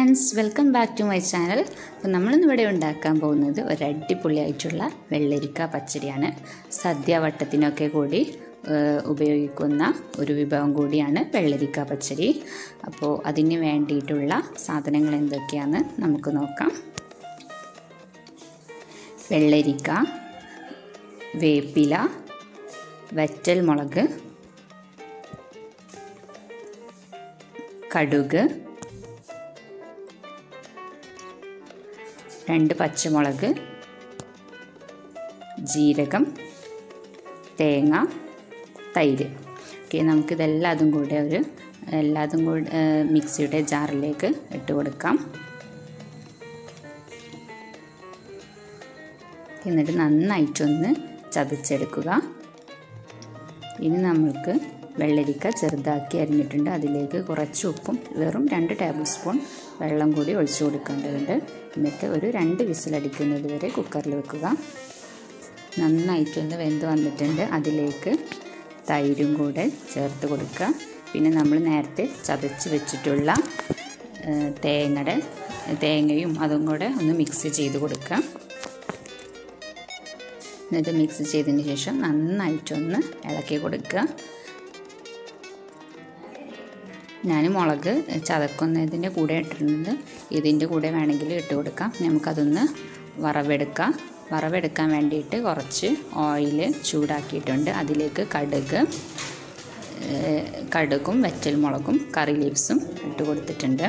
friends welcome back to my channel അപ്പോൾ നമ്മളിന്നിവിടെ ഉണ്ടാക്കാൻ പോകുന്നത് ഒരു അടിപൊളിയായിട്ടുള്ള വെള്ളരിക്ക പച്ചടിയാണ് സദ്യാവട്ടത്തിനൊക്കെ കൂടി ഏഹ്, ഉപയോഗിക്കുന്ന ഒരു വിഭവം കൂടിയാണ് വെള്ളരിക്ക പച്ചടി അപ്പോൾ അതിന് വേണ്ടിയിട്ടുള്ള സാധനങ്ങൾ എന്തൊക്കെയാണെന്ന് നമുക്ക് നോക്കാം വെള്ളരിക്ക വേപ്പില വറ്റൽ മുളക് കടുക് രണ്ട് പച്ചമുളക് ജീരകം തേങ്ങ തൈര് ഓക്കെ നമുക്കിതെല്ലാതും കൂടെ ഒരു എല്ലാതും കൂടെ ഏഹ്, മിക്സിയുടെ ജാറിലേക്ക് ഇട്ട് കൊടുക്കാം എന്നിട്ട് നന്നായിട്ടൊന്ന് ചതച്ചെടുക്കുക ഇനി നമ്മൾക്ക് വെള്ളരിക്ക ചെറുതാക്കി അരിഞ്ഞിട്ടുണ്ട് അതിലേക്ക് കുറച്ച് ഉപ്പും വെറും രണ്ട് ടേബിൾ സ്പൂൺ വെള്ളം കൂടി ഒഴിച്ചു കൊടുക്കേണ്ടതുണ്ട് എന്നിട്ട് ഒരു രണ്ട് വിസിലടിക്കുന്നത് വരെ കുക്കറിൽ വെക്കുക നന്നായിട്ടൊന്ന് വെന്ത് വന്നിട്ടുണ്ട് അതിലേക്ക് തൈരും കൂടെ ചേർത്ത് കൊടുക്കുക പിന്നെ നമ്മൾ നേരത്തെ ചതച്ച് വെച്ചിട്ടുള്ള ഏഹ്, തേങ്ങയുടെ തേങ്ങയും അതും കൂടെ ഒന്ന് മിക്സ് ചെയ്ത് കൊടുക്കുക എന്നിട്ട് മിക്സ് ചെയ്തതിന് ശേഷം നന്നായിട്ടൊന്ന് ഇളക്കി കൊടുക്കുക ഞാൻ മുളക് ചതക്കുന്നതിൻ്റെ കൂടെ ഇട്ടിരുന്നത് ഇതിൻ്റെ കൂടെ വേണമെങ്കിൽ ഇട്ട് കൊടുക്കാം നമുക്കതൊന്ന് വറവെടുക്കാം വറവെടുക്കാൻ വേണ്ടിയിട്ട് കുറച്ച് ഓയിൽ ചൂടാക്കിയിട്ടുണ്ട് അതിലേക്ക് കടുക് ഏഹ്, കടുകും വെറ്റൽ മുളകും കറി ലീവ്സും ഇട്ട് കൊടുത്തിട്ടുണ്ട്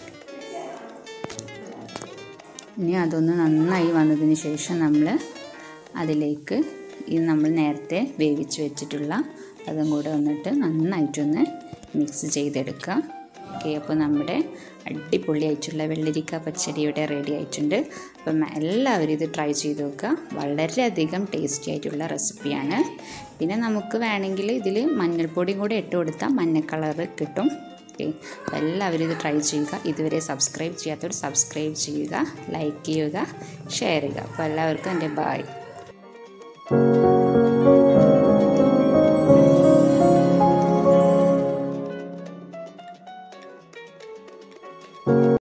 ഇനി അതൊന്ന് നന്നായി വന്നതിന് ശേഷം നമ്മൾ അതിലേക്ക് ഈ നമ്മൾ നേരത്തെ വേവിച്ച് വെച്ചിട്ടുള്ള അതും കൂടെ വന്നിട്ട് നന്നായിട്ടൊന്ന് മിക്സ് ചെയ്തെടുക്കുക ഓക്കെ അപ്പോൾ നമ്മുടെ അടിപൊളിയായിട്ടുള്ള വെള്ളരിക്ക പച്ചടി ഇവിടെ റെഡി ആയിട്ടുണ്ട് അപ്പം എല്ലാവരും ഇത് ട്രൈ ചെയ്ത് നോക്കുക വളരെയധികം ടേസ്റ്റി ആയിട്ടുള്ള റെസിപ്പിയാണ് പിന്നെ നമുക്ക് വേണമെങ്കിൽ ഇതിൽ മഞ്ഞൾപ്പൊടിയും കൂടെ ഇട്ട് കൊടുത്താൽ മഞ്ഞ കളറ് കിട്ടും ഓക്കെ അപ്പോൾ എല്ലാവരും ഇത് ട്രൈ ചെയ്യുക ഇതുവരെ സബ്സ്ക്രൈബ് ചെയ്യാത്തവർ സബ്സ്ക്രൈബ് ചെയ്യുക ലൈക്ക് ചെയ്യുക ഷെയർ ചെയ്യുക അപ്പോൾ എല്ലാവർക്കും എൻ്റെ ബായ്